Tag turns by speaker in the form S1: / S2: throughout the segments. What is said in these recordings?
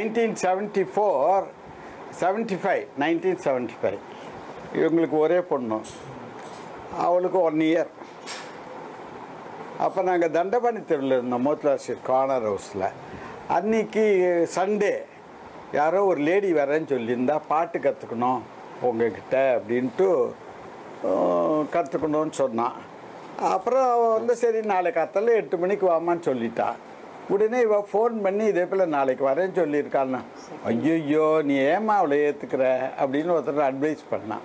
S1: Nineteen seventy four seventy five nineteen seventy five இவங்களுக்கு ஒரே பொண்ணு அவளுக்கு ஒன் இயர் அப்போ நாங்கள் தண்டபாணி தெருவில் இருந்தோம் மோத்லார் ஸ்ட்ரீட் கார்னர் ஹவுஸில் அன்னைக்கு சண்டே யாரோ ஒரு லேடி வரேன்னு சொல்லியிருந்தா பாட்டு கற்றுக்கணும் உங்ககிட்ட அப்படின்ட்டு கற்றுக்கணும்னு சொன்னான் அப்புறம் அவள் வந்து சரி நாளைக்கு அத்தல எட்டு மணிக்கு வாமான்னு சொல்லிட்டா உடனே இவ ஃபோன் பண்ணி இதே போல் நாளைக்கு வரேன்னு சொல்லியிருக்கான்னா ஐயோ நீ ஏமா அவளை ஏற்றுக்கிற அப்படின்னு ஒருத்தர் அட்வைஸ் பண்ணான்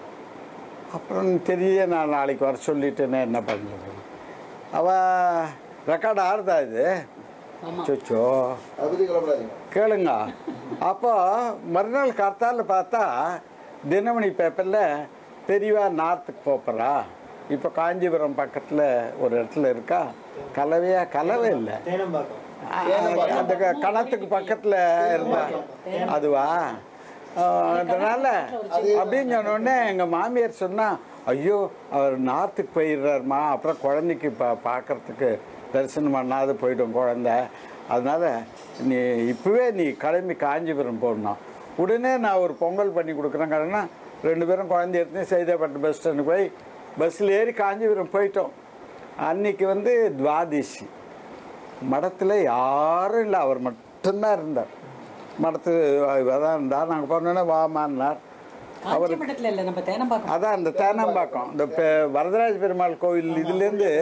S1: அப்புறம் தெரிய நான் நாளைக்கு வர சொல்லிட்டேனே என்ன பண்ணுறது அவ ரெக்கார்டு ஆறுதா இது சொச்சோ
S2: அதை பற்றி கவலைப்படாதீங்க
S1: கேளுங்க அப்போ மறுநாள் கார்த்தால பார்த்தா தினமணி பேப்பரில் பெரியவா நார்த்துக்கு போப்பறா இப்போ காஞ்சிபுரம் பக்கத்தில் ஒரு இடத்துல இருக்கா கலவையா கலவை இல்லை
S3: தேனம்பாக்கம்
S1: ஆ, அந்த க- கணத்துக்கு பக்கத்தில் இருந்தா அதுவா ஆ, அதனால அப்படின்னு சொன்னோடனே எங்கள் மாமியார் சொன்னா ஐயோ அவர் நார்த்துக்கு போயிடுறாருமா அப்புறம் குழந்தைக்கு பா பார்க்கறதுக்கு தரிசனம் பண்ணாது போயிடும் குழந்தை அதனால நீ இப்போவே நீ கிளம்பி காஞ்சிபுரம் போடணும் உடனே நான் ஒரு பொங்கல் பண்ணி கொடுக்குறேன் காரணம் ரெண்டு பேரும் குழந்தை எடுத்து சைதாப்பட்டு பஸ் ஸ்டாண்டுக்கு போய் பஸ்ஸில் ஏறி காஞ்சிபுரம் போயிட்டோம் அன்னைக்கு வந்து துவாதிசி மடத்தில் யாரும் இல்லை அவர் மட்டும்தான் இருந்தார் மடத்து அதான் இருந்தார் நாங்கள் போனோன்னே வாமான்னார்
S4: காஞ்சி மட்டத்துல இல்ல நம்ம தேனம்பாக்கம்
S1: அதான் அந்த தேனாம்பாக்கம் இந்த பெ- வரதராஜ பெருமாள் கோவில் இதுலேருந்து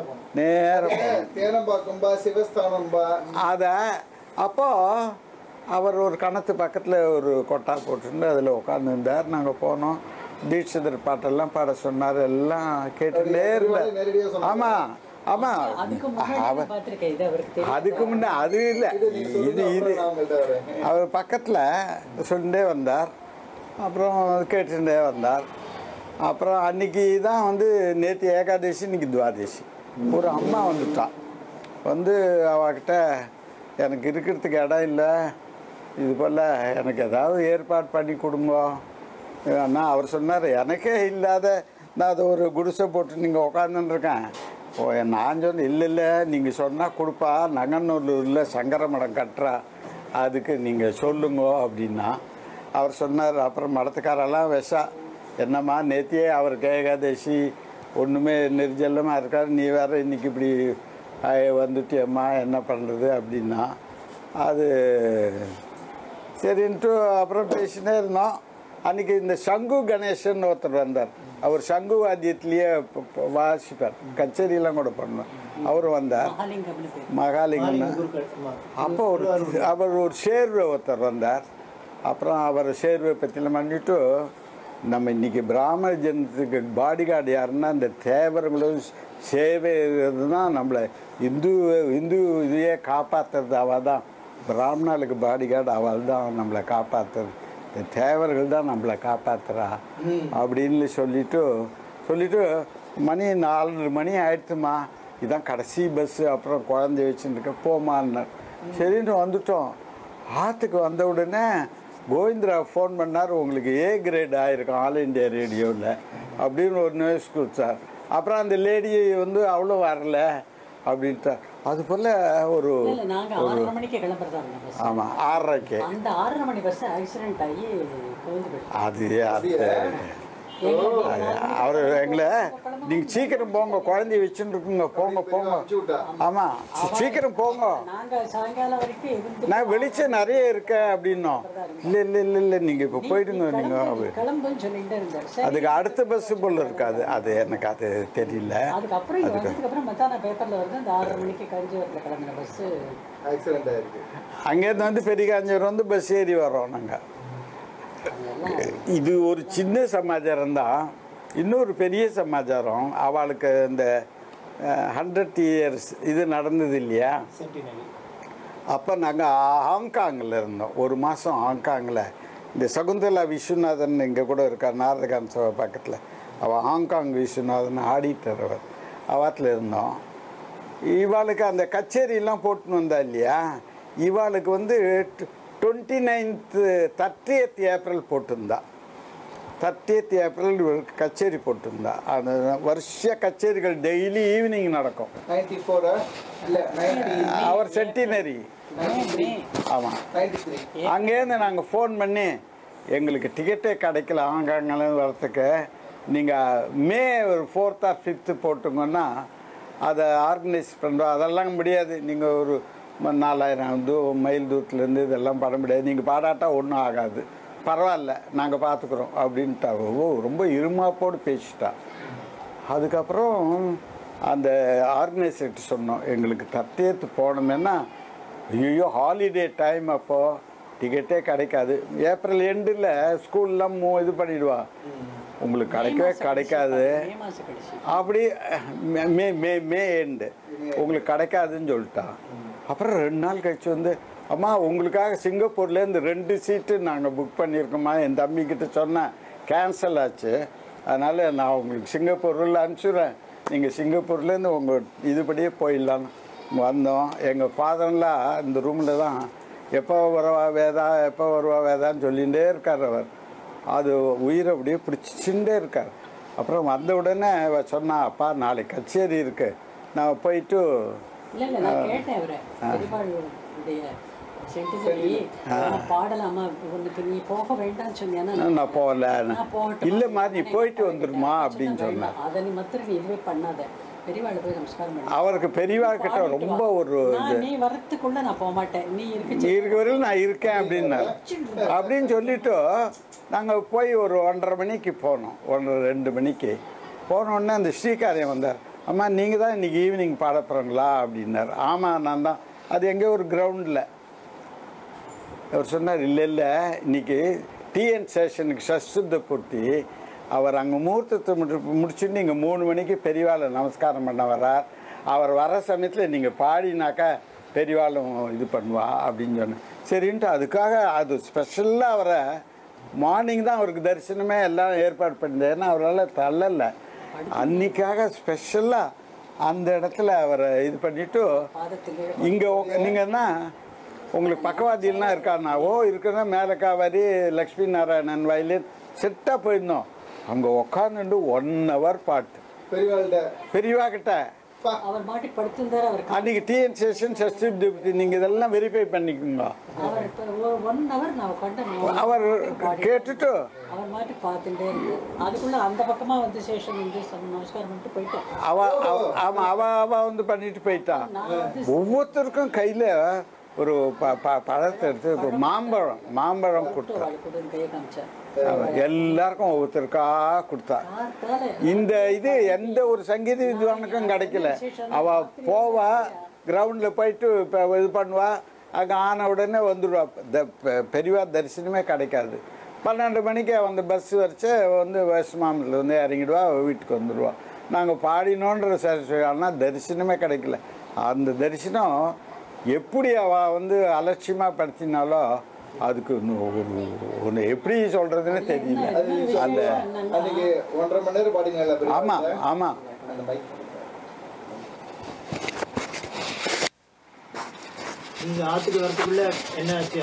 S1: நேரம்
S2: தேனம்பாக்கம்பா சிவஸ்தானம்பா
S1: அதை அப்போ அவர் ஒரு கணத்து பக்கத்தில் ஒரு கொட்டா போட்டுருந்து அதில் உட்காந்துருந்தார் நாங்கள் போனோம் தீட்சிதர் பாட்டெல்லாம் பாட சொன்னார் எல்லாம் கேட்டுட்டே இருந்தார்
S2: நேரடியாக சொன்னாங்க.
S1: ஆமாம் ஆமாம்
S4: அதுக்கு முன்னாடி நான் பார்த்திருக்கேன் இது அவருக்கு தெரியும்
S1: அதுக்கு முன்னே அது இல்லை
S2: இது நீ
S1: இது
S2: சொல்லுங்க
S1: இது
S2: அப்புறம் நான் உங்கள்கிட்ட வரேன்
S1: அவர் பக்கத்தில் சொல்லிட்டே வந்தார் அப்புறம் கேட்டுட்டே வந்தார் அப்புறம் அன்னைக்கு தான் வந்து நேற்று ஏகாதசி இன்னைக்கு துவாதசி ஒரு அம்மா வந்துட்டா வந்து அவகிட்ட எனக்கு இருக்கிறதுக்கு இடம் இல்லை இது போல் எனக்கு ஏதாவது ஏற்பாடு பண்ணி கொடுங்க அண்ணா அவர் சொன்னார் எனக்கே இல்லாத நான் அதை ஒரு குடிசை போட்டு நீங்கள் உட்காந்துருக்கேன் ஓ நான் சொன்னேன் இல்லை இல்லை நீங்கள் சொன்னால் கொடுப்பா நங்கநல்லூரில் சங்கர மடம் கட்டுறா அதுக்கு நீங்கள் சொல்லுங்க அப்படின்னா அவர் சொன்னார் அப்புறம் மடத்துக்காரெல்லாம் விஷா என்னம்மா நேத்தியே அவருக்கு ஏகாதசி ஒன்றுமே நெரிஜல்லமாக இருக்கார் நீ வேற இன்னைக்கு இப்படி ஆயி வந்துட்டியம்மா என்ன பண்ணுறது அப்படின்னா அது சரின்ட்டு அப்புறம் பேசினே இருந்தோம் அன்னைக்கு இந்த சங்கு கணேசன் ஒருத்தர் வந்தார் அவர் சங்கு வாத்தியத்திலேயே ப- ப- வாசிப்பார் கச்சேரியெல்லாம் கூட பண்ணுவார் அவர் வந்தார்
S4: மகாலிங்கம்னு பேர்
S1: மகாலிங்கன்னு
S3: குருக்கள் ஆமா.
S1: அப்போ ஒரு அவர் ஒரு சேர்வை ஒருத்தர் வந்தார் அப்புறம் அவர் சேர்வை பற்றிலாம் பண்ணிட்டு நம்ம இன்னைக்கு பிராமண ஜனத்துக்கு பாடி கார்டு யாருன்னா இந்த தேவர்களும் சேவை தான் நம்மளை இந்து இந்து இதையே காப்பாற்றுறது அவள் தான் பிராமணர்களுக்கு பாடி கார்டு அவள் தான் நம்மளை காப்பாற்றுறது இந்த தேவர்கள் தான் நம்மளை காப்பாத்துறா அப்படின்னு சொல்லிட்டு சொல்லிட்டு மணி நாலரை மணி ஆயிடுச்சுமா இதான் கடைசி பஸ்ஸு அப்புறம் குழந்தைய வச்சுருக்க போமான்னார் சரின்னு வந்துட்டோம் ஆற்றுக்கு வந்த உடனே கோவிந்தரா ஃபோன் பண்ணார் உங்களுக்கு ஏ கிரேட் ஆயிருக்கும் ஆல் இண்டியா ரேடியோவில் அப்படின்னு ஒரு நியூஸ் கொடுத்தார் அப்புறம் அந்த லேடி வந்து அவ்வளோ வரல அப்படின்ட்டார் அது போல் ஒரு
S4: இல்ல நாங்க ஆறரை மணிக்கு கிளம்புறதா இருந்தோம் பஸ்
S1: ஆமாம் ஆறரைக்கு
S4: அந்த ஆறரை மணி பஸ் ஆக்சிடென்ட் ஆகி கவுந்து போயிடுச்சு
S1: அது அது அவர் எங்களை நீங்கள் சீக்கிரம் போங்க குழந்தைய வச்சுட்டு இருக்குங்க போங்க போங்க
S2: அனுப்பிச்சு விட்டா
S1: ஆமாம் சீக்கிரம் போங்க
S4: நாங்க சாயங்காலம் வரைக்கும் இருந்து
S1: நான் வெளிச்சம் நிறைய இருக்க அப்படின்னோம் இல்லை இல்லை இல்லை இல்லை நீங்கள் இப்போ போயிடுங்க நீங்கள்
S4: கிளம்பு- கிளம்புன்னு சொல்லிட்டு இருந்தார் சரி
S1: அதுக்கு அடுத்த பஸ்ஸு போல் இருக்காது அது எனக்கு அது தெரியல
S4: அதுக்கப்புறம் இங்க வந்ததுக்கு அப்புறம் மத்தான பேப்பர்ல வருது அந்த ஆறரை மணிக்கு காஞ்சிபுரத்துல கிளம்பின பஸ்
S2: ஆக்சிடென்ட் ஆயிருக்கு
S1: அங்கேருந்து வந்து பெரிய காஞ்சிபுரம் வந்து பஸ் ஏறி வரோம் நாங்கள் இது ஒரு சின்ன சமாச்சாரம் தான் இன்னொரு பெரிய சமாச்சாரம் அவளுக்கு இந்த ஹண்ட்ரட் இயர்ஸ் இது நடந்தது இல்லையா
S3: சென்டினரி
S1: அப்போ நாங்கள் ஹாங்காங்கில் இருந்தோம் ஒரு மாதம் ஹாங்காங்கில் இந்த சகுந்தலா விஸ்வநாதன் இங்கே கூட இருக்கார் நாரதகாந்த் சபை பக்கத்தில் அவள் ஹாங்காங் விஸ்வநாதன் ஆடிட்டர் அவர் அவாத்தில் இருந்தோம் இவாளுக்கு அந்த கச்சேரியெல்லாம் போட்டுன்னு வந்தா இல்லையா இவாளுக்கு வந்து டுவெண்ட்டி நைன்த்து தேர்ட்டியத் ஏப்ரல் போட்டிருந்தா தேர்ட்டியத் ஏப்ரல் இவருக்கு கச்சேரி போட்டிருந்தா அந்த வருஷ கச்சேரிகள் டெய்லி ஈவினிங் நடக்கும்
S2: நைன்டி ஃபோரா இல்லை நைன்டி
S1: அவர் சென்டினரி
S4: பயமே.
S1: ஆமாம்
S2: நைன்டி த்ரீ
S1: அங்கேருந்து நாங்கள் ஃபோன் பண்ணி எங்களுக்கு டிக்கெட்டே கிடைக்கல ஆங்காங்கலேருந்து வரத்துக்கு நீங்கள் மே ஒரு ஃபோர்த் ஆர் ஃபிஃப்த்து போட்டுங்கன்னா அதை ஆர்கனைஸ் பண்ணுறோம் அதெல்லாம் முடியாது நீங்கள் ஒரு ம- நாலாயிரம் தூ மைல் தூரத்துலேருந்து இதெல்லாம் பாட முடியாது நீங்கள் பாடாட்டா ஒன்றும் ஆகாது பரவாயில்ல நாங்கள் பார்த்துக்குறோம் அப்படின்ட்டா ஓ ரொம்ப இருமாப்போடு பேசிட்டா அதுக்கப்புறம் அந்த ஆர்கனைசர்கிட்ட சொன்னோம் எங்களுக்கு தத்தேத்து போனோமேனா ஐயோ ஹாலிடே டைம் அப்போ டிக்கெட்டே கிடைக்காது ஏப்ரல் எண்டில் ஸ்கூல்லாம் மூ இது பண்ணிடுவா உங்களுக்கு கிடைக்கவே கிடைக்காது
S4: மே மாசம் கழிச்சு
S1: அப்படி மே- மே மே மே எண்டு உங்களுக்கு கிடைக்காதுன்னு சொல்லிட்டான் அப்புறம் ரெண்டு நாள் கழிச்சு வந்து அம்மா உங்களுக்காக சிங்கப்பூர்லேருந்து ரெண்டு சீட்டு நாங்கள் புக் பண்ணியிருக்கோம்மா என் தம்பிக்கிட்ட சொன்னேன் கேன்சல் ஆச்சு அதனால் நான் உங்களுக்கு சிங்கப்பூரில் அனுப்பிச்சுடுறேன் நீங்கள் சிங்கப்பூர்லேருந்து உங்கள் இதுபடியே போயிடலான்னு வந்தோம் எங்கள் ஃபாதர்லாம் இந்த ரூமில் தான் எப்போ வருவா வேதா எப்போ வருவா வேதான்னு சொல்லிகிட்டே இருக்கார் அவர் அது உயிரை அப்படியே பிடிச்சிட்டே இருக்கார் அப்புறம் வந்த உடனே அவ சொன்னா அப்பா நாளைக்கு கச்சேரி இருக்கு நான் போயிட்டு
S4: இல்ல இல்ல நான் கேட்டேன் அவரை பெரியவாளுடைய சென்டிமெண்டி பாடலாமா உனக்கு நீ போக வேண்டாம்னு சொன்னியானா
S1: நான் போகல
S4: நான் போகட்டுமா?
S1: இல்லைம்மா நீ
S4: நான்
S1: போயிட்டு
S4: போக
S1: வந்துருமா
S4: வேண்டாம்.
S1: அப்படின்னு
S4: சொன்னா
S1: சொன்னேன்
S4: வேண்டாம். அதை நீ மாத்திரம் நீ இதுவே பண்ணாத பெரியவாளை போய் நமஸ்காரம் பண்ணு
S1: அவருக்கு பெரியவா கிட்ட
S4: பாடிட்டு
S1: ரொம்ப
S4: வா.
S1: ஒரு
S4: நான்
S1: இது
S4: நீ வரத்துக்குள்ள நான் போக மாட்டேன் நீ
S1: நீ
S4: இருக்கு
S1: இருக்க வரையில் நான் இருக்கேன் அப்படின்னாரு அப்படின்னு சொல்லிட்டு நாங்கள் போய் ஒரு ஒன்றரை மணிக்கு போனோம் ஒன்றரை ரெண்டு மணிக்கு போன உடனே அந்த ஸ்ரீகாரியம் வந்தார் அம்மா நீங்கள் தான் இன்னைக்கு ஈவினிங் பாட போகிறீங்களா அப்படின்னார் ஆமாம் நான் தான் அது எங்கேயோ ஒரு கிரவுண்டில் அவர் சொன்னார் இல்லை இல்லை இன்னைக்கு டிஎன் சேஷனுக்கு சஸ்துத்த பூர்த்தி அவர் அங்கே முகூர்த்தத்தை முடி முடிச்சுட்டு நீங்கள் மூணு மணிக்கு பெரியவாளை நமஸ்காரம் பண்ண வர்றார் அவர் வர சமயத்தில் நீங்கள் பாடினாக்கா பெரியவாளும் இது பண்ணுவா அப்படின்னு சொன்னேன் சரின்ட்டு அதுக்காக அது ஸ்பெஷலாக அவரை மார்னிங் தான் அவருக்கு தரிசனமே எல்லாம் ஏற்பாடு பண்ணியிருந்தேன் ஏன்னா அவரால் தள்ளலை அன்னைக்காக ஸ்பெஷலாக அந்த இடத்துல அவரை இது பண்ணிவிட்டு
S4: பாதத்தில்
S1: இங்கே நீங்கன்னா உங்களுக்கு பக்கவாதியெல்லாம் இருக்காருண்ணா ஓ இருக்குன்னா மேலக்காவாரி லக்ஷ்மி நாராயணன் வயலின் செட்டாக போயிருந்தோம் அங்கே உக்காந்துட்டு ஒன் ஹவர் பாட்டு
S2: பெரியவாள்கிட்ட
S1: பெரியவா கிட்ட
S4: அவர் மாட்டி படுத்திருந்தாரு அவர் கா-
S1: அன்னைக்கு டிஎன் சேஷன் சஷ்டி நீங்கள் இதெல்லாம் வெரிஃபை பண்ணிக்கோங்க
S4: அவர் இப்ப ஒரு ஒன் ஹவர் நான் உட்காந்து நான்
S1: அவர் கேட்டுட்டு
S4: அவர் மாட்டி பார்த்துட்டே இருக்கு அதுக்குள்ள அந்த பக்கமா வந்து சேஷன் வந்து சம் நமஸ்காரம் பண்ணிட்டு போயிட்டேன்
S1: அவ அவ- ஆமா அவ அவ வந்து பண்ணிட்டு போயிட்டா
S4: நான் வந்து
S1: ஒவ்வொருத்தருக்கும் கையில் ஒரு ப ப பழத்தை எடுத்து ஒரு மாம்பழம் மாம்பழம் கொடுத்தா
S4: அவளை கூட கையை காமிச்சார்
S1: அவ எல்லாருக்கும் ஒவ்வொருத்தருக்கா கொடுத்தா
S4: பார்த்தாலே
S1: இந்த இது எந்த ஒரு சங்கீத வித்வானுக்கும் கிடைக்கல அவ போவா கிரவுண்ட்ல போயிட்டு இப்போ இது பண்ணுவா அங்கே ஆன உடனே வந்துடுவா த- பெ- பெரியவா தரிசனமே கிடைக்காது பன்னெண்டு மணிக்கு அந்த பஸ் வரைச்சு வந்து வேஸ்மாமில் வந்து இறங்கிடுவா அவ வீட்டுக்கு வந்துடுவா நாங்கள் பாடினோன்ற ஆனால் தரிசனமே கிடைக்கல அந்த தரிசனம் எப்படி அவ வந்து அலட்சியமாக படுத்தினாலோ அதுக்கு இன்னும் ஒரு ஒன்று எப்படி சொல்கிறதுன்னு தெரியல அந்த
S2: அன்னைக்கு ஒன்றரை மணி நேரம் பாடிங்களா
S1: ஆமா ஆமா
S2: அந்த மைக்
S3: நீங்க ஆத்துக்கு வரதுக்குள்ள என்ன ஆச்சு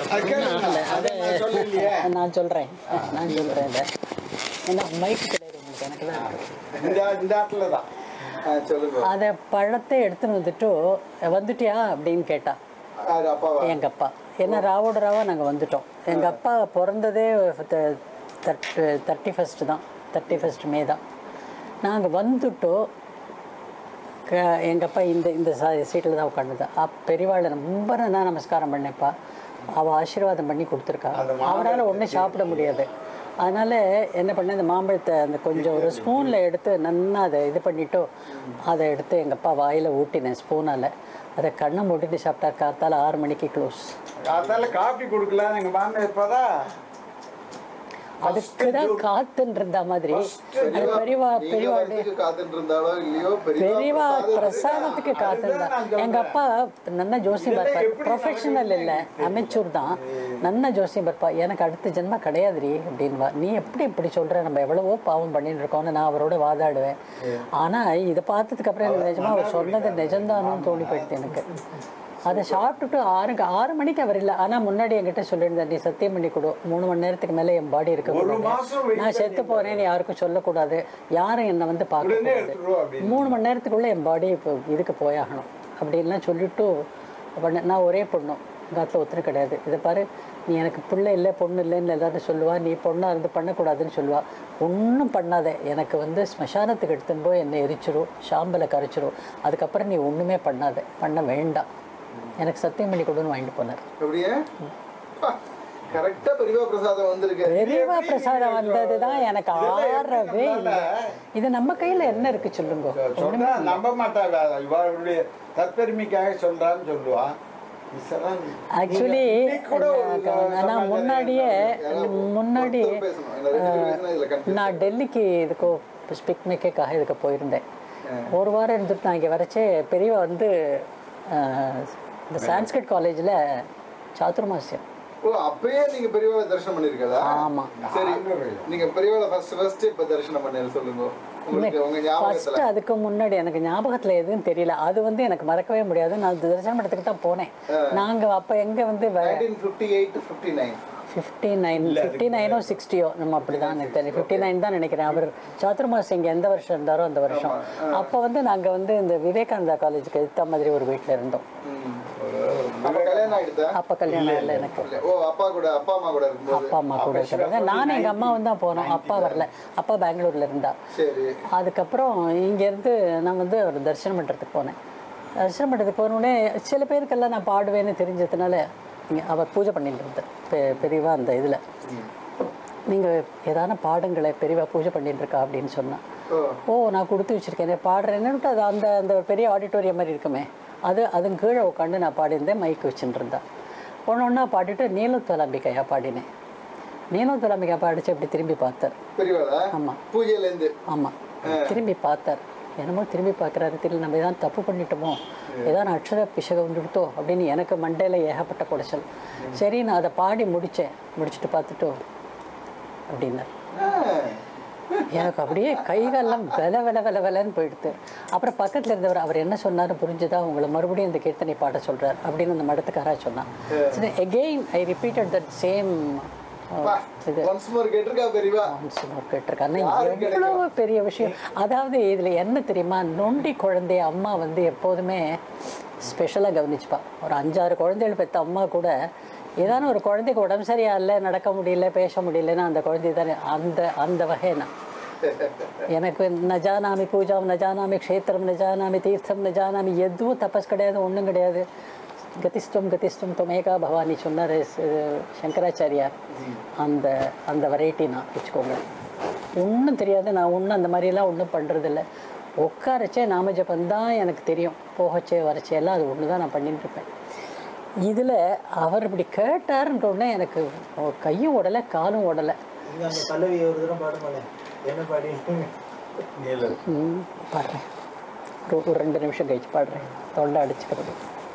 S4: நான் சொல்றேன் நான் சொல்றேன் இதை. என்ன மைக் கிடையாது உங்களுக்கு எனக்கு தான்
S1: இந்த இந்த இடத்துல தான்
S2: ஆ, சொல்லுங்க
S4: அதை பழத்தை எடுத்துன்னு வந்துட்டு வந்துட்டியா அப்படின்னு கேட்டா
S2: அது அப்பாவா
S4: எங்க அப்பா ஏன்னா ராவோட ராவா நாங்கள் வந்துட்டோம் எங்க அப்பா பிறந்ததே தர்ட்டி தேர்ட்டி ஃபஸ்ட்டு தான் தேர்ட்டி ஃபஸ்ட் மே தான் நாங்கள் வந்துட்டோம் க- எங்க அப்பா இந்த இந்த சீட்டில் தான் உட்காந்துதா அப் பெரியவாளை ரொம்ப நான் நமஸ்காரம் பண்ணேன்ப்பா அவள் ஆசீர்வாதம் பண்ணி கொடுத்துருக்கா அவரால் ஒன்றும் சாப்பிட முடியாது அதனால என்ன பண்ணேன் இந்த மாம்பழத்தை அந்த கொஞ்சம் ஒரு ஸ்பூனில் எடுத்து நன்னா அதை இது பண்ணிட்டோ அதை எடுத்து எங்கள் அப்பா வாயில் ஊட்டினேன் ஸ்பூனால் அதை கண்ணை மூட்டிட்டு சாப்பிட்டா காத்தால ஆறு மணிக்கு க்ளோஸ்
S1: காத்தால காபி கொடுக்கலாம் எங்க மாமா இருப்பாரா
S4: அதுக்கு தான் காத்துன்னு இருந்த மாதிரி அது பெரியவா
S2: நீங்க
S4: பெரியவா
S2: வரதுக்கு காத்துட்டு இருந்தாலோ இல்லையோ
S4: பெரியவா
S2: பெரியவா
S4: பிரசாதத்துக்கு காத்திருந்தா எங்க அப்பா நன்னா ஜோசியம் பார்ப்பார் ப்ரொஃபஷனல் இல்லை அமைச்சூர் தான் நன்னா ஜோசியம் பார்ப்பா எனக்கு அடுத்த ஜென்மா கிடையாதுரி அப்படின்வா நீ எப்படி இப்படி சொல்ற நம்ம எவ்வளவோ பாவம் பண்ணிட்டு இருக்கோம்னு நான் அவரோட வாதாடுவேன் ஆனா இதை பார்த்ததுக்கு அப்புறம் எனக்கு நிஜமா அவர் சொன்னது நிஜம்தானும் தோணி போயிடுது எனக்கு அதை சாப்பிட்டுட்டு ஆறுக்கு ஆறு மணிக்கு அவர் இல்லை ஆனால் முன்னாடி என்கிட்ட சொல்லியிருந்தார் நீ சத்தியம் பண்ணி கொடு மூணு மணி நேரத்துக்கு மேலே என் பாடி இருக்கக்கூடாது நான் செத்து போறேன்னு யாருக்கும் சொல்லக்கூடாது யாரும் என்னை வந்து பார்க்கக்கூடாது மூணு மணி நேரத்துக்குள்ள என் பாடி இப்போ இதுக்கு போயாகணும் அப்படின்லாம் சொல்லிட்டு பண்ண- நான் ஒரே பொண்ணு எங்கள் ஆத்துல ஒத்துரு கிடையாது இதை பாரு நீ எனக்கு பிள்ளை இல்லை பொண்ணு இல்லைன்னு எல்லாரும் சொல்லுவா நீ பொண்ணாக இருந்து பண்ணக்கூடாதுன்னு சொல்லுவா ஒன்றும் பண்ணாத எனக்கு வந்து ஸ்மசானத்துக்கு எடுத்துன்னு போய் என்னை எரிச்சிரும் ஷாம்பலை கரைச்சிரும் அதுக்கப்புறம் நீ ஒன்றுமே பண்ணாத பண்ண வேண்டாம் எனக்கு சத்தியம் பண்ணி கொடுன்னு வாங்கிட்டு போனார்
S2: அப்படியே கரெக்டா பெரியவா பிரசாதம் வந்திருக்கு
S4: பெரியவா பிரசாதம் வந்தது தான் எனக்கு ஆறவே இல்லை இது நம்ம கையில் என்ன இருக்கு சொல்லுங்க
S1: சொன்னா நம்ப மாட்டாங்க இவளுடைய தற்பெருமைக்காக சொல்றான்னு சொல்லுவா இதெல்லாம்
S4: ஆக்சுவலி
S1: இன்னைக்கு கூட ஒரு
S4: நான்
S1: சமாச்சாரம்
S4: முன்னாடியே முன்னாடி
S2: ஒருத்தர் பேசணும் இல்ல ரெண்டு பேர் பேசினா இதுல கன்ஃபியூஸ்
S4: நான் டெல்லிக்கு இதுக்கு பிக்னிக்காக இதுக்கு போயிருந்தேன் ஒரு வாரம் இருந்துட்டு நான் இங்கே வரச்சே பெரியவா வந்து அஹ், இந்த சான்ஸ்கிரிட் காலேஜில் சாதுர்மாசியம்
S2: ஓ அப்பயே நீங்க பெரியவா தரிசனம் பண்ணிருக்கதா
S4: ஆமாம்
S2: சரி நீங்க பெரியவாளை ஃபர்ஸ்ட் ஃபர்ஸ்ட் இப்ப தரிசனம் பண்ணது சொல்லுங்க உங்களுக்கு உங்க ஞாபகத்துல
S4: ஃபர்ஸ்ட் அதுக்கு முன்னாடி எனக்கு ஞாபகத்தில் எதுவும் தெரியல அது வந்து எனக்கு மறக்கவே முடியாது நான் தரிசனம் படத்துக்கு தான் போனேன் நாங்கள் அப்போ எங்கே வந்து
S2: nineteen fifty eight fifty nine
S4: fifty nine fifty நைனோ சிக்ஸ்டியோ நம்ம அப்படி தான் எனக்கு தெரியும் ஃபிஃப்டி நைன் தான் நினைக்கிறேன் அவர் சாத்துர்மாஸ் இங்கே எந்த வருஷம் இருந்தாரோ அந்த வருஷம் அப்போ வந்து நாங்கள் வந்து இந்த விவேகானந்தா காலேஜுக்கு எதிர்த்த மாதிரி ஒரு வீட்டில் இருந்தோம்
S2: அப்ப கல்யாணம் ஆயிடுதா
S4: அப்போ கல்யாணம் இல்லை எனக்கு
S2: இல்ல. ஓ அப்பா கூட அப்பா அம்மா கூட இருக்கும்போது
S4: அப்பா அம்மா கூட இருக்கிறாங்க நானும் எங்கள் அம்மாவும் தான் போனோம் அப்பா வரல அப்பா பெங்களூர்ல இருந்தா
S2: சரி
S4: அதுக்கப்புறம் இங்கேருந்து நான் வந்து ஒரு தரிசனம் பண்ணுறதுக்கு போனேன் தரிசனம் பண்ணுறதுக்கு போனோடனே சில பேருக்கெல்லாம் நான் பாடுவேன்னு தெரிஞ்சதுனால இங்கே அவர் பூஜை பண்ணிட்டு இருந்தார் பெ பெரியவா அந்த இதில் நீங்கள் ஏதான பாடுங்களை பெரியவா பூஜை பண்ணிட்டு இருக்கா அப்படின்னு சொன்னா
S2: ஓ
S4: ஓ நான் கொடுத்து வச்சிருக்கேன் பாடுறேன்னுட்டு அது அந்த அந்த பெரிய ஆடிட்டோரியம் மாதிரி இருக்குமே அது அதன் கீழே உட்காந்து நான் பாடியிருந்தேன் மைக் வச்சுட்டு இருந்தேன் ஒன்று ஒன்றா பாடிட்டு நீலத்தோலாம்பிக்கையா பாடினேன் நீலத்தோலாம்பிக்கா பாடிச்சு அப்படி திரும்பி பார்த்தார்
S2: பெரியவாளா
S4: ஆமா.
S2: பூஜையில இருந்து
S4: ஆமாம் திரும்பி பார்த்தார் என்னமோ திரும்பி பார்க்குறாரு தெரியல நம்ம ஏதாவது தப்பு பண்ணிட்டோமோ ஏதாவது அக்ஷர பிசக வந்துடுத்தோ அப்படின்னு எனக்கு மண்டையில் ஏகப்பட்ட குடைச்சல் சரி நான் அதை பாடி முடித்தேன் முடிச்சுட்டு பார்த்துட்டு அப்படின்னார் எனக்கு அப்படியே கைகாலெல்லாம் வெல வெல வெல வெலன்னு போயிடுது அப்புறம் பக்கத்தில் இருந்தவர் அவர் என்ன சொன்னாரு புரிஞ்சுதா உங்களை மறுபடியும் இந்த கீர்த்தனை பாட சொல்றார் அப்படின்னு அந்த மடத்துக்காரா சொன்னான் சரி again I repeated that same இது
S2: ஒன்ஸ் மோர் கேட்டிருக்கா பெரியவா
S4: கான்சுலர் கேட்டிருக்காங்க எவ்வளவு பெரிய விஷயம் அதாவது இதுல என்ன தெரியுமா நொண்டி குழந்தைய அம்மா வந்து எப்போதுமே ஸ்பெஷலாக கவனிச்சுப்பா ஒரு அஞ்சாறு குழந்தைகள் பெற்ற அம்மா கூட ஏதான ஒரு குழந்தைக்கு உடம்பு சரியா இல்லை நடக்க முடியல பேச முடியலன்னா அந்த குழந்தை தானே அந்த அந்த வகை நான் எனக்கு ந ஜானாமி பூஜாம் ந ஜானாமி க்ஷேத்திரம் ந ஜானாமி தீர்த்தம் ந ஜானாமி எதுவும் தபஸ் கிடையாது ஒன்றும் கிடையாது கதிஸ்துவம் கதிஸ்துவம் துமேகா பவானி சொன்னார் சங்கராச்சாரியார் அந்த அந்த வெரைட்டி நான் வச்சுக்கோங்க ஒன்றும் தெரியாது நான் ஒன்றும் அந்த மாதிரிலாம் ஒன்றும் பண்ணுறதில்ல உட்காரச்சே நாம ஜபம் தான் எனக்கு தெரியும் போகச்சே வரச்சே எல்லாம் அது ஒன்று தான் நான் பண்ணிட்டு இருப்பேன் இதில் அவர் இப்படி கேட்டாருன்ற உடனே எனக்கு கையும் உடலை காலும் உடலை
S3: நீங்க அந்த பல்லவி ஒரு தடவை பாடுங்களேன் என்ன பாடி
S4: ம், பாடுறேன் ஒரு ஒரு ரெண்டு நிமிஷம் கழிச்சு பாடுறேன் தொண்டை அடிச்சுக்கிறது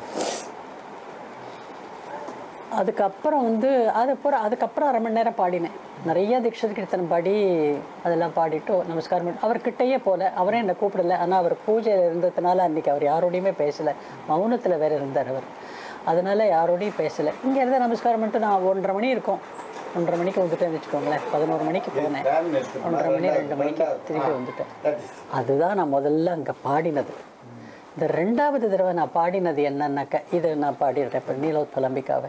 S4: அதுக்கப்புறம் வந்து அது பூரா அதுக்கப்புறம் அரை மணி நேரம் பாடினேன் நிறைய தீட்சத கீர்த்தனம் பாடி அதெல்லாம் பாடிட்டு நமஸ்காரம் பண்ணி அவர்கிட்டயே போல அவரே என்னை கூப்பிடல ஆனால் அவர் பூஜையில் இருந்ததுனால அன்னைக்கு அவர் யாரோடையுமே பேசலை மௌனத்தில் வேற இருந்தார் அவர் அதனால யாரோடையும் பேசலை இங்கே இருந்து நமஸ்காரம் பண்ணிட்டு நான் ஒன்றரை மணி இருக்கும் ஒன்றரை மணிக்கு வந்துட்டேன்னு வச்சுக்கோங்களேன் பதினோரு மணிக்கு போனேன் ஒன்றரை மணி ரெண்டு மணிக்கு திரும்பி வந்துட்டேன் அதுதான் நான் முதல்ல அங்கே பாடினது இந்த ரெண்டாவது தடவை நான் பாடினது என்னன்னாக்க இது நான் பாடிடுறேன் இப்போ நீலோத்பலம்பிக்காவை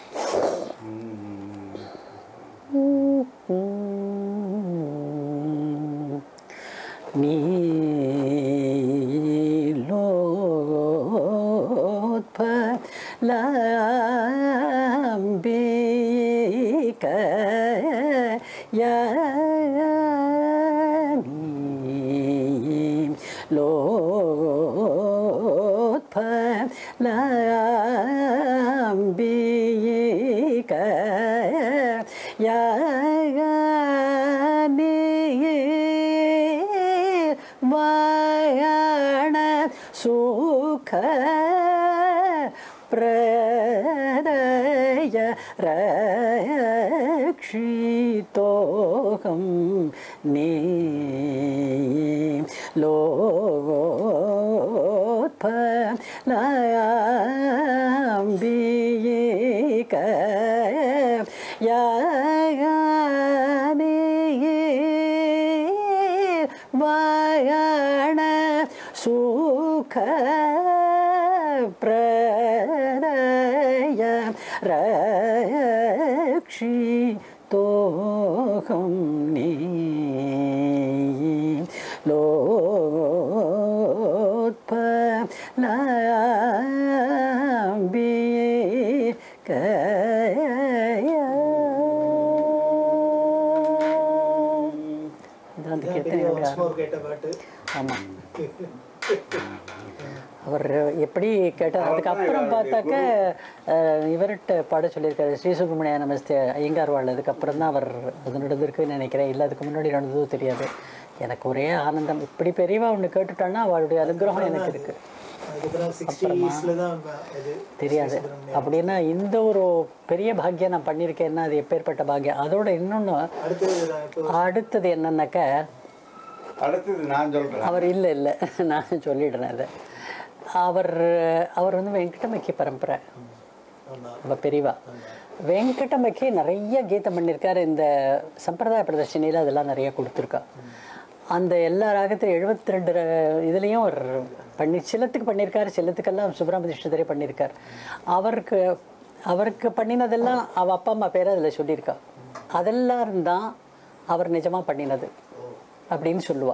S4: லோத்பலாம்பிக வாயண சுக பிரதய ரக்ஷிதோகம் நீ லோத்பலாம்பிக வாயண சுக பிரதய ரக்ஷி தோகம் நீ இது வந்து
S3: பெரிய
S4: கீர்த்தனை
S3: once more கேட்ட பாட்டு
S4: ஆமாம் அவர் எப்படி கேட்டார் அதுக்கப்புறம் பார்த்தாக்க அஹ், இவர்கிட்ட பாட சொல்லியிருக்காரு ஸ்ரீ சுப்பிரமணிய நமஸ்தே ஐயங்கார் வாழ் அதுக்கப்புறம் தான் அவர் அது நடந்திருக்குன்னு நினைக்கிறேன் இல்லை அதுக்கு முன்னாடி நடந்ததோ தெரியாது எனக்கு ஒரே ஆனந்தம் இப்படி பெரியவா ஒன்று கேட்டுட்டான்னா அவளுடைய அனுகிரகம் எனக்கு இருக்கு
S3: அதுக்கப்புறம் சிக்ஸ்டீஸ்ல தான் இது
S4: தெரியாது அப்படின்னா இந்த ஒரு பெரிய பாக்கியம் நான் பண்ணியிருக்கேன்னா அது எப்பேற்பட்ட பாக்கியம் அதோட இன்னொன்று
S3: அடுத்தது நான் இப்போ
S4: அடுத்தது என்னன்னாக்க
S1: அடுத்தது நான் சொல்றேன்
S4: அவர் இல்லை இல்லை நான் சொல்லிடுறேன் அதை அவர் அவர் வந்து வெங்கடமக்கி பரம்பரை
S3: ஆமா
S4: நம்ம பெரியவா வெங்கடமக்கி நிறைய கீதம் பண்ணியிருக்காரு இந்த சம்பிரதாய பிரதர்ஷனியில் அதெல்லாம் நிறைய கொடுத்துருக்கா அந்த எல்லா ராகத்திலும் எழுபத்தி ரெண்டு இதுலேயும் அவர் பண்ணி சிலத்துக்கு பண்ணியிருக்காரு சிலத்துக்கெல்லாம் சுப்பிரமணியஸ்வரே பண்ணியிருக்கார் அவருக்கு அவருக்கு பண்ணினதெல்லாம் அவ அப்பா அம்மா பேரை அதில் சொல்லியிருக்கா அதெல்லாம் தான் அவர் நிஜமாக பண்ணினது அப்படின்னு சொல்லுவா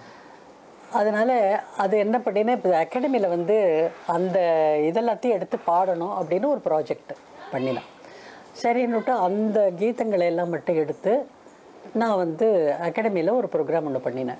S4: அதனால அது என்ன பண்ணினா இப்போ அகாடமியில் வந்து அந்த இதெல்லாத்தையும் எடுத்து பாடணும் அப்படின்னு ஒரு ப்ராஜெக்ட் பண்ணினேன் சரின்னுட்டு அந்த கீதங்களை எல்லாம் மட்டும் எடுத்து நான் வந்து அகாடமியில் ஒரு ப்ரோக்ராம் ஒன்று பண்ணினேன்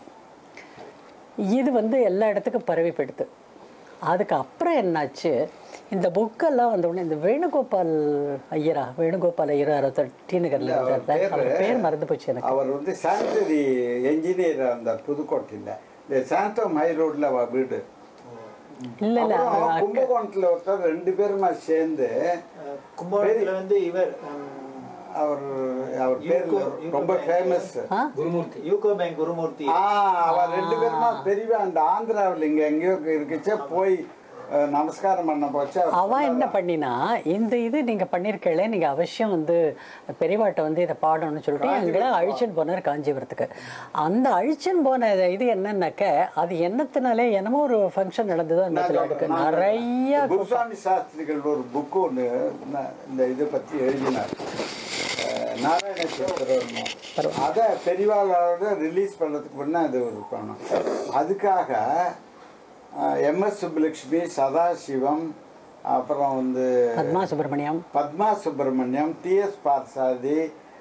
S4: இது வந்து எல்லா இடத்துக்கும் பரவி போயிடுது அதுக்கு அப்புறம் என்னாச்சு இந்த புக்கெல்லாம் வந்த உடனே இந்த வேணுகோபால் ஐயரா வேணுகோபால் ஐயரா டி நகரில் இருந்தார் அவர் பேர் மறந்து போச்சு எனக்கு
S1: அவர் வந்து சானிட்டரி என்ஜினியர் இருந்தார் புதுக்கோட்டையில் இந்த சாந்தோம் ஹை ரோட்ல அவ வீடு
S4: இல்லை இல்லை
S1: அப்புறம் கும்பகோணத்துல ஒருத்தர் ரெண்டு பேருமா சேர்ந்து
S3: அஹ், கும்பகோணத்துல வந்து இவர் உம்,
S1: அவர் அவர் பேர் ரொம்ப ஃபேமஸ்
S3: யூகோ பேங்க் குருமூர்த்தி
S1: ஆ அவர் ரெண்டு பேருமா பெரியவா அந்த ஆந்திராவில் இங்க எங்கேயோ இருக்குச்சே போய் அஹ், நமஸ்காரம் பண்ண போச்சு அவர்
S4: அவ என்ன பண்ணினா இந்த இது நீங்க பண்ணிருக்கல நீங்க அவசியம் வந்து பெரியவாட்ட வந்து இதை பாடணும்னு சொல்லிட்டு எங்களை அழிச்சுன்னு போனார் காஞ்சிபுரத்துக்கு அந்த அழிச்சுன்னு போன இது என்னன்னாக்க அது என்னத்தினாலே என்னமோ ஒரு ஃபங்க்ஷன் நடந்ததோ என்னத்துல இருக்கு நிறைய
S1: குருசாமி சாஸ்திரிகள் ஒரு புக்கு ஒன்று இந்த இதை பற்றி எழுதினார் அஹ், நாராயண சித்திரம் அதை பெரியவாளோட ரிலீஸ் பண்ணுறதுக்கு முன்னே அது ஒரு பணம் அதுக்காக எம்எஸ் சுப்புலட்சுமி சதாசிவம் அப்புறம் வந்து
S4: பத்மா சுப்பிரமணியம்
S1: பத்மா சுப்பிரமணியம் டிஎஸ் பார்சாதி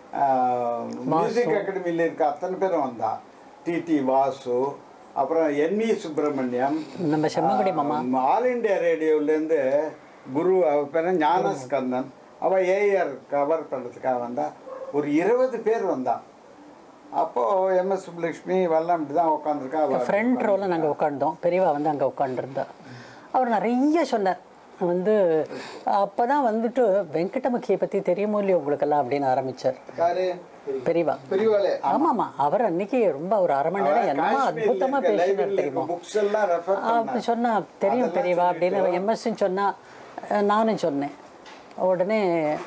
S1: மியூசிக் அகாடமியில் இருக்க அத்தனை பேரும் வந்தா டிடி வாசு அப்புறம் என்வி சுப்பிரமணியம்
S4: நம்ம செம்மங்குடி மாமா
S1: ஆல் இண்டியா ரேடியோலேருந்து குரு அவ பேர் ஞானஸ்கந்தன் அவ ஏஆர் கவர் பண்ணுறதுக்காக வந்தா ஒரு இருபது பேர் வந்தா அப்போ எம்எஸ் சுப்புலட்சுமி வெள்ளம் இப்படி தான் உட்காந்துருக்கா
S4: ஃப்ரண்ட் ரோல நாங்க உட்காந்தோம் பெரியவா வந்து அங்க உட்காந்துருந்தா அவர் நிறைய சொன்னார் வந்து அப்பதான் வந்துட்டு வெங்கடமுக்கியை பத்தி தெரியுமோ இல்லையோ உங்களுக்கெல்லாம் அப்படின்னு ஆரம்பிச்சார்
S2: யாரு
S4: பெரியவா
S2: பெரியவாளே
S4: ஆமாமா அவர் அன்னைக்கு ரொம்ப ஒரு அரை மணி நேரம் என்னமோ அற்புதமா பேசினார் தெரியுமா
S1: புக்ஸ் எல்லாம் ரெஃபர்
S4: அப்படி சொன்னா தெரியும் பெரியவா அப்படின்னு எம்எஸ்ன்னு சொன்னா அஹ், நானும் சொன்னேன் உடனே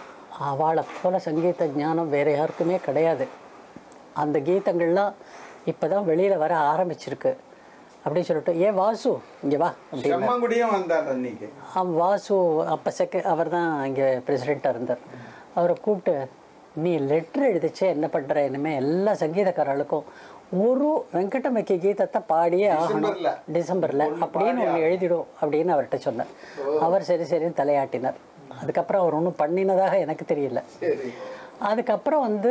S4: அவளை போல சங்கீத ஞானம் வேற யாருக்குமே கிடையாது அந்த கீதங்கள்லாம் இப்பதான் வெளியில வர ஆரம்பிச்சிருக்கு அப்படின்னு சொல்லிட்டு ஏ வாசு இங்க வா அப்படின்னு
S1: செம்மங்குடியும் வந்தார் அன்னைக்கு
S4: ஆ, வாசு அப்போ செக அவர் தான் இங்கே பிரசிடெண்ட்டாக இருந்தார் அவரை கூப்பிட்டு நீ லெட்டர் எழுதிச்சே என்ன பண்ணுற இனிமேல் எல்லா சங்கீதக்காரர்களுக்கும் ஒரு வெங்கடமக்கி கீதத்தை பாடியே ஆகணும்
S1: டிசம்பர்ல.
S4: டிசம்பரில் அப்படின்னு ஒன்று எழுதிடும் அப்படின்னு அவர்கிட்ட சொன்னார் அவர் சரி சரின்னு தலையாட்டினார் அதுக்கப்புறம் அவர் ஒன்றும் பண்ணினதாக எனக்கு தெரியல
S2: சரி
S4: அதுக்கப்புறம் வந்து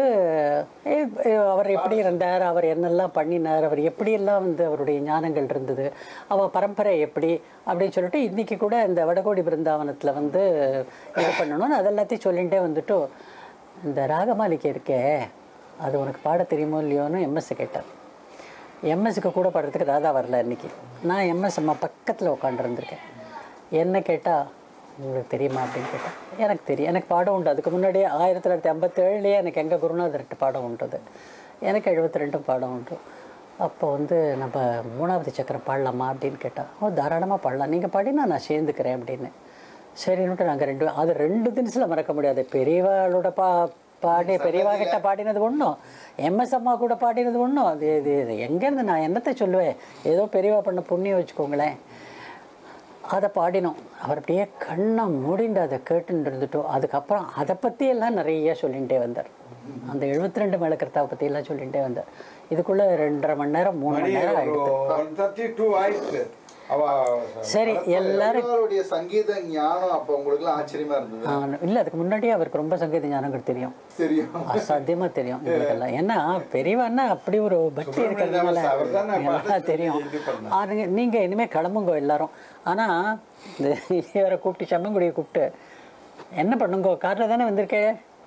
S4: ஏ- ஏ, அவர் எப்படி இருந்தார் அவர் என்னெல்லாம் பண்ணினார் அவர் எப்படியெல்லாம் வந்து அவருடைய ஞானங்கள் இருந்தது அவ பரம்பரை எப்படி அப்படின்னு சொல்லிட்டு இன்னைக்கு கூட இந்த வடகோடி பிருந்தாவனத்தில் வந்து இது பண்ணணும்னு அதெல்லாத்தையும் சொல்லிகிட்டே வந்துட்டு இந்த ராகமாலிகை இருக்கே அது உனக்கு பாட தெரியுமோ இல்லையோன்னு எம்எஸ் கேட்டார் எம்எஸ்க்கு கூட பாடுறதுக்கு ராதா வரல இன்னைக்கு நான் எம்எஸ் அம்மா பக்கத்தில் உட்காந்துருந்துருக்கேன் என்ன கேட்டால் உங்களுக்கு தெரியுமா அப்படின்னு கேட்டேன் எனக்கு தெரியும் எனக்கு பாடம் உண்டு அதுக்கு முன்னாடியே ஆயிரத்தி தொள்ளாயிரத்தி ஐம்பத்தேழுலேயே எனக்கு எங்கள் குருநாதர்கிட்ட பாடம் உண்டுது எனக்கு எழுபத்தி ரெண்டும் பாடம் உண்டு அப்போ வந்து நம்ம மூணாவது சக்கரம் பாடலாமா அப்படின்னு கேட்டால் ஓ தாராளமாக பாடலாம் நீங்கள் பாடினா நான் சேர்ந்துக்கிறேன் அப்படின்னு சரின்னுட்டு நாங்கள் ரெண்டு அது ரெண்டு தினசில் மறக்க முடியாது பெரியவாளோட பா பாடி பெரியவா கிட்ட பாடினது ஒன்றும் எம்எஸ் அம்மா கூட பாடினது ஒன்றும் அது இது இது எங்கேருந்து நான் என்னத்தை சொல்லுவேன் ஏதோ பெரியவா பண்ண புண்ணியம் வச்சுக்கோங்களேன் அதை பாடினோம் அவர் அப்படியே கண்ணை மூடிண்டு அதை கேட்டுட்டு இருந்துட்டோம் அதுக்கப்புறம் அதை பற்றி எல்லாம் நிறைய சொல்லிகிட்டே வந்தார் அந்த எழுபத்தி ரெண்டு மேலக்கர்த்தாவை பற்றி எல்லாம் சொல்லிகிட்டே வந்தார் இதுக்குள்ளே ரெண்டரை மணி நேரம் மூணு
S1: மணி
S4: மணி நேரம்
S1: ஒரு
S4: ஆயிடுது
S1: ஒன் தேர்ட்டி டூ ஆயிடுச்சு அவ
S4: சரி எல்லாரும்
S2: பெரியவாளுடைய சங்கீத ஞானம் அப்ப உங்களுக்கு எல்லாம் ஆச்சரியமா இருந்தது
S4: ஆ, இல்ல அதுக்கு முன்னாடியே அவருக்கு ரொம்ப சங்கீத ஞானங்கள் தெரியும்
S2: தெரியும்
S4: அசாத்தியமா தெரியும் எங்களுக்கெல்லாம் ஏன்னா பெரியவன்னா அப்படி ஒரு பக்தி இருக்கிறதுனால
S1: அவர்தானே
S4: எல்லாம் தெரியும்
S1: இது பண்ணார்.
S4: ஆ, நீங்க- நீங்க இனிமே கிளம்புங்க எல்லாரும் ஆனா இந்த இவரை கூப்பிட்டு செம்மங்குடியை கூப்பிட்டு என்ன பண்ணுங்க காரில் தானே வந்திருக்கே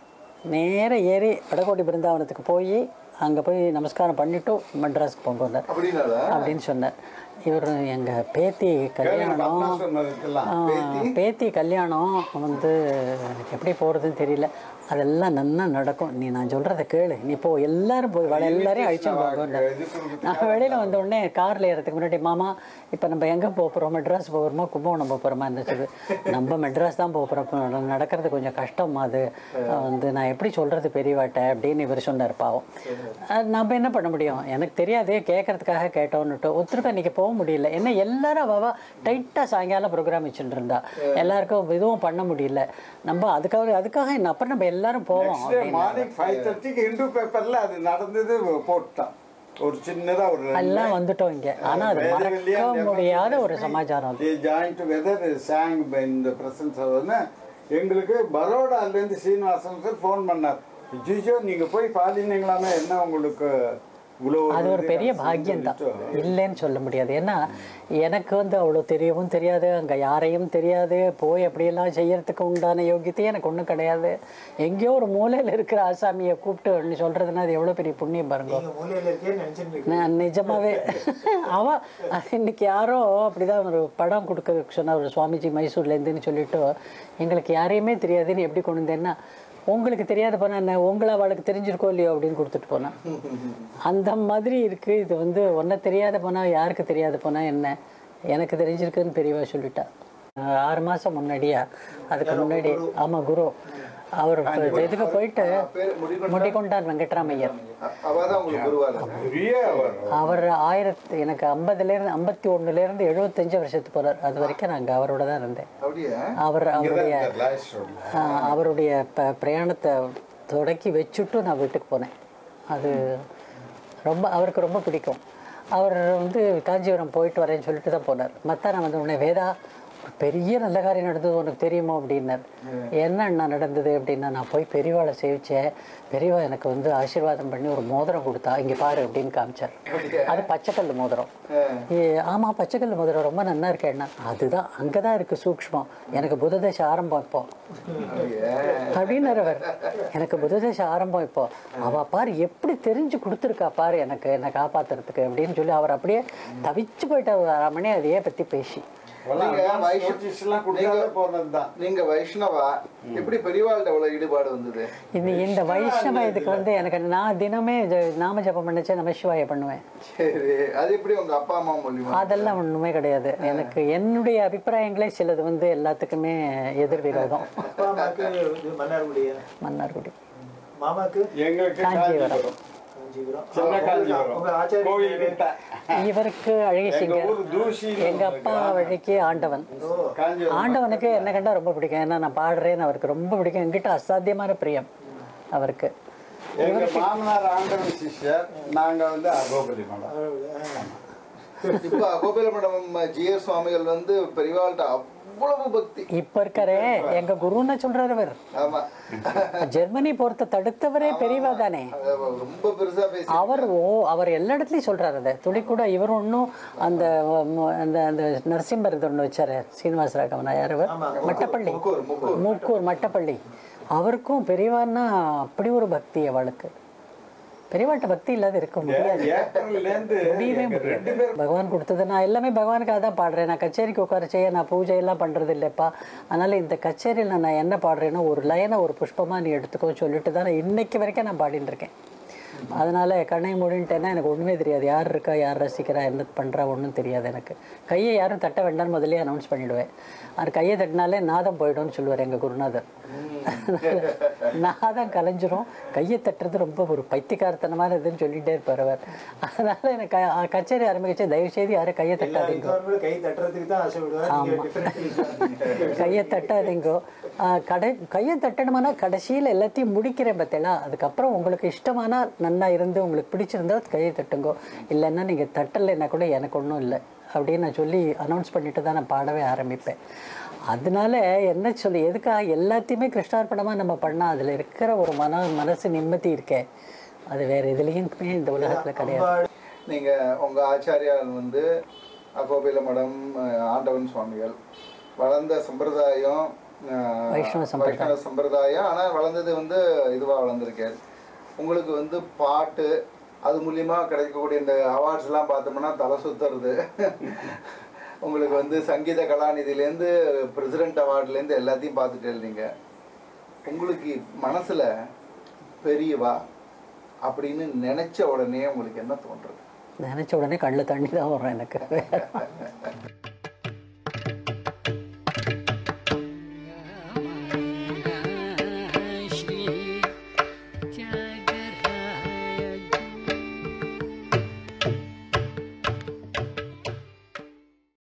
S4: நேரா ஏறி வடகோடி பிருந்தாவனத்துக்கு போய் அங்க போய் நமஸ்காரம் பண்ணிட்டு மெட்ராஸ்க்கு போங்க
S2: அப்படின்னால
S4: அப்படின்னு சொன்னார் இவர் எங்க பேத்தி கல்யாணம்
S1: சொன்னதுக்கெல்லாம்
S4: ஆ, பேத்தி கல்யாணம் வந்து எனக்கு எப்படி போகிறதுன்னு தெரியல அதெல்லாம் நன்னா நடக்கும் நீ நான் சொல்கிறத கேளு நீ போ எல்லாரும் போய் வாழ எல்லாரையும் அழிச்சு
S1: இது கொடுத்து
S4: நான் வெளியில் வந்த உடனே காரில் ஏறதுக்கு முன்னாடி மாமா இப்போ நம்ம எங்கே போக போகிறோம் மெட்ராஸ் போகிறோமா கும்பகோணம் போக போகிறோமா இருந்துச்சு நம்ம மெட்ராஸ் தான் போக போகிறோம் நடக்கிறது கொஞ்சம் கஷ்டமா அது வந்து நான் எப்படி சொல்கிறது பெரியவாட்ட அப்படின்னு இவர் சொன்னார் பாவம் அது நம்ம என்ன பண்ண முடியும் எனக்கு தெரியாது கேட்கறதுக்காக கேட்டோன்னுட்டு ஒருத்தருக்கு அன்றைக்கி போக முடியல ஏன்னா எல்லாரும் அவ டைட்டாக சாயங்காலம் ப்ரோக்ராம் வச்சுட்டு இருந்தா எல்லாருக்கும் இதுவும் பண்ண முடியல நம்ம அதுக்காக அதுக்காக என்ன அப்புறம் நம்ம எல்லாரும் போவோம்
S1: நெக்ஸ்ட் டே மார்னிங் ஃபைவ் தேர்ட்டிக்கு இந்து பேப்பர்ல அது நடந்தது போட்டான் ஒரு சின்னதா ஒரு
S4: எல்லாம் வந்துட்டோம் இங்கே ஆனால் அது மறக்க முடியாத ஒரு சமாச்சாரம் அது
S1: ஜாயின் டுகெதர் சாங் இந்த பிரசன்ஸ் ஆகுதுன்னு எங்களுக்கு பரோடாலேருந்து சீனிவாசன் சார் ஃபோன் பண்ணார் ஜிஜோ நீங்க போய் பாடினீங்களாமே என்ன உங்களுக்கு இவ்வளோ
S4: அது ஒரு பெரிய பாக்கியம் தான் இல்லைன்னு சொல்ல முடியாது ஏன்னா எனக்கு வந்து அவ்வளோ தெரியவும் தெரியாது அங்கே யாரையும் தெரியாது போய் அப்படியெல்லாம் செய்யறதுக்கு உண்டான யோகியத்தையும் எனக்கு ஒன்றும் கிடையாது எங்கேயோ ஒரு மூலையில் இருக்கிற ஆசாமியை கூப்பிட்டு நீ சொல்றதுன்னா அது எவ்வளோ பெரிய புண்ணியம் பாருங்க
S3: நீங்க மூலையில இருக்கேன்னு நினைச்சிட்டு
S4: நான் நிஜமாவே அவ அது இன்னைக்கு யாரோ அப்படிதான் ஒரு படம் கொடுக்க சொன்னார் ஒரு சுவாமிஜி மைசூர்லேருந்துன்னு சொல்லிட்டு எங்களுக்கு யாரையுமே தெரியாதுன்னு எப்படி கொண்டு வந்தேன்னா உங்களுக்கு தெரியாத போனா என்ன உங்களை அவளுக்கு தெரிஞ்சிருக்கோ இல்லையோ அப்படின்னு கொடுத்துட்டு போனேன் அந்த மாதிரி இருக்கு இது வந்து ஒன்றை தெரியாத போனா யாருக்கு தெரியாத போனா என்ன எனக்கு தெரிஞ்சிருக்குன்னு பெரியவா சொல்லிட்டா அஹ் ஆறு மாசம் முன்னாடியா அதுக்கு முன்னாடி ஆமா குரு அவர் இதுக்கு போயிட்டு
S2: பேர் முடிக்கொண்டு
S4: முடிகொண்டார் வெங்கட்ராமையர்
S2: அவதான் உங்களுக்கு குருவாரு
S1: பெரிய அவர்
S4: அவர் ஆயிரத்து எனக்கு ஐம்பதுலேருந்து ஐம்பத்தி ஒன்றுலேருந்து எழுபத்தஞ்சு வருஷத்துக்கு போகிறார் அது வரைக்கும் நான் அங்கே அவரோட தான் இருந்தேன்
S2: அப்படியா
S4: அவர் அவருடைய
S1: லாஸ்ட் ரோட்ல
S4: ஆ, அவருடைய ப பிரயாணத்தை தொடக்கி வச்சுட்டு நான் வீட்டுக்கு போனேன் அது ரொம்ப அவருக்கு ரொம்ப பிடிக்கும் அவர் வந்து காஞ்சிபுரம் போயிட்டு வரேன்னு சொல்லிட்டு தான் போனார் மற்ற நான் வந்த உடனே வேதா ஒரு பெரிய நல்ல காரியம் நடந்தது உனக்கு தெரியுமோ அப்படின்னார் என்ன அண்ணா நடந்தது அப்படின்னா நான் போய் பெரியவாளை சேவிச்சேன் பெரியவா எனக்கு வந்து ஆசீர்வாதம் பண்ணி ஒரு மோதிரம் கொடுத்தா இங்கே பாரு அப்படின்னு காமிச்சார் அது பச்சைக்கல் மோதிரம் ஏ ஆமாம் பச்சைக்கல் மோதிரம் ரொம்ப நல்லா இருக்கேன்னா அதுதான் அங்கே தான் இருக்குது சூக்ஷ்மம் எனக்கு புததசை ஆரம்பம் இப்போ
S2: அப்படியா
S4: அப்படின்னு அவர் எனக்கு புததேச ஆரம்பம் இப்போ அவ பாரு எப்படி தெரிஞ்சு கொடுத்துருக்கா பாரு எனக்கு என்னை காப்பாத்துறதுக்கு அப்படின்னு சொல்லி அவர் அப்படியே தவிச்சு போயிட்ட ஒரு அரை மணி அதையே பத்தி பேசி
S2: நீங்க வைஷ்ண-
S1: எல்லாம் கொடுத்தாலே போனது தான்
S2: நீங்க வைஷ்ணவா எப்படி பெரியவாள்கிட்ட அவ்வளவு ஈடுபாடு வந்தது
S4: இது இந்த வைஷ்ணவ இதுக்கு வந்து எனக்கு நான் தினமே ஜ- நாம ஜபம் பண்ணச்சே நமசிவாய பண்ணுவேன்
S2: சரி அது எப்படி உங்க அப்பா அம்மா மூலியமா
S4: அதெல்லாம் ஒண்ணுமே கிடையாது எனக்கு என்னுடைய அபிப்பிராயங்களே சிலது வந்து எல்லாத்துக்குமே எதிர் விரோதம்
S3: அப்பா அம்மாக்கு இது மன்னார்குடியா
S4: மன்னார்குடி
S3: மாமாக்கு
S1: எங்களுக்கு
S4: காஞ்சிபுரம்.
S1: காஞ்சிபுரம்
S3: காஞ்சிபுரம்
S1: சின்ன
S3: உங்க
S1: காஞ்சிபுரம்
S3: ஆச்சாரிய
S1: கோவில் கிட்ட
S4: இவருக்கு அழகிசிங்கர்
S1: ஊர் தூசி
S4: எங்க அப்பா வழிக்கு ஆண்டவன்
S1: காஞ்சிபுரம்
S4: ஆண்டவனுக்கு என்ன கண்டா ரொம்ப பிடிக்கும் ஏன்னா நான் பாடுறேன்னு அவருக்கு ரொம்ப பிடிக்கும் என்கிட்ட அசாத்தியமான பிரியம் அவருக்கு
S1: எங்க மாமனார் ஆண்டவன் சிஷ்யர் நாங்க வந்து அகோபலி மடம்
S2: இப்ப அகோபில மேடம் ஜிஆர் சுவாமிகள் வந்து பெரியவாள்கிட்ட அவ்வளவு பக்தி
S4: இப்ப இருக்காரே எங்க குருன்னு சொல்றாரு அவர்
S2: ஆமா
S4: ஜெர்மனி போறத தடுத்தவரே பெரியவா தானே
S2: அது ரொம்ப பெருசா பேசி
S4: அவர் ஓ அவர் எல்லா இடத்துலயும் சொல்றாரு அதை துளி கூட இவர் ஒன்றும் அந்த ம- அந்த அந்த நரசிம்மர் இது ஒன்று வச்சாரு சீனிவாச ராகவனா யார் அவர் மட்டப்பள்ளி
S2: முக்கூர் முக்கூர்
S4: மூக்கூர் மட்டப்பள்ளி அவருக்கும் பெரியவான்னா அப்படி ஒரு பக்தி அவளுக்கு பெரியவாட்ட பக்தி இல்லாத இருக்க முடியாது
S1: ஏப்ரல்ல இருந்து
S4: முடியவே
S1: எங்க
S4: முடியாது
S1: ரெண்டு பேரும்
S4: பகவான் கொடுத்தது நான் எல்லாமே பகவானுக்காக தான் பாடுறேன் நான் கச்சேரிக்கு உட்கார செய்ய நான் பூஜை எல்லாம் பண்றது இல்லைப்பா அதனால இந்த கச்சேரியில் நான் என்ன பாடுறேன்னா ஒரு லைனை ஒரு புஷ்பமா நீ எடுத்துக்கோ சொல்லிட்டு தான் நான் இன்னைக்கு வரைக்கும் நான் பாடிட்டு இருக்கேன் அதனால கண்ணை மூடின்ட்டேன்னா எனக்கு ஒண்ணுமே தெரியாது யார் இருக்கா யார் ரசிக்கிறா என்ன பண்றா ஒன்றும் தெரியாது எனக்கு கையை யாரும் தட்ட வேண்டாம்னு முதல்லயே அனௌன்ஸ் பண்ணிடுவேன் அது கையை தட்டினாலே நாதம் போயிடும்னு சொல்லுவார் எங்க குருநாதர் நான் தான் கலைஞ்சிரும் கையை தட்டுறது ரொம்ப ஒரு பைத்தியக்காரத்தனமான இதுன்னு சொல்லிட்டே இருப்பார் அவர் அதனால எனக்கு க- கச்சேரி ஆரம்பிக்கச்சு தயவு செய்து யாரும் கையை
S3: எல்லா
S4: தட்டாதீங்க
S3: வித்வான்களும் கை தட்டுறதுக்கு தான் ஆசைப்படுவார் நீங்க டிஃபரெண்ட்
S4: கையை தட்டாதீங்கோ ஆ, கடை கையை தட்டணுமானா கடைசியில் எல்லாத்தையும் முடிக்கிறேன் பார்த்தீங்களா அதுக்கப்புறம் உங்களுக்கு இஷ்டமானா நன்னா இருந்து உங்களுக்கு பிடிச்சிருந்தா கையை தட்டுங்கோ இல்லைன்னா நீங்கள் தட்டலைன்னா கூட எனக்கு ஒன்றும் இல்லை அப்படின்னு நான் சொல்லி அனௌன்ஸ் பண்ணிட்டு தான் நான் பாடவே ஆரம்பிப்பேன் அதனால என்ன சொல்லி எதுக்காக எல்லாத்தையுமே கிருஷ்ணார்ப்பணமாக நம்ம பண்ணால் அதில் இருக்கிற ஒரு மன மனசு நிம்மதி இருக்கே அது வேற எதுலேயுமே இந்த உலகத்தில் கிடையாது
S2: நீங்க உங்க ஆச்சாரியால் வந்து அகோபில மடம் அஹ், ஆண்டவன் சுவாமிகள் வளர்ந்த சம்பிரதாயம் அஹ்,
S4: வைஷ்ணவ சம்பிரதாயம்.
S2: வைஷ்ணவ சம்பிரதாயம் ஆனா வளர்ந்தது வந்து இதுவா வளர்ந்துருக்காரு உங்களுக்கு வந்து பாட்டு அது மூலியமா கிடைக்கக்கூடிய இந்த அவார்ட்ஸ் எல்லாம் பார்த்தோம்னா தலை சுத்துறது உங்களுக்கு வந்து சங்கீத கலாநிதியிலேருந்து பிரசிடென்ட் அவார்ட்லேருந்து எல்லாத்தையும் பார்த்துட்டு இருந்தீங்க உங்களுக்கு மனசுல பெரியவா அப்படின்னு நினைச்ச உடனே உங்களுக்கு என்ன தோன்றுது
S4: நினச்ச உடனே கண்ணில் தண்ணி தான் வரும் எனக்கு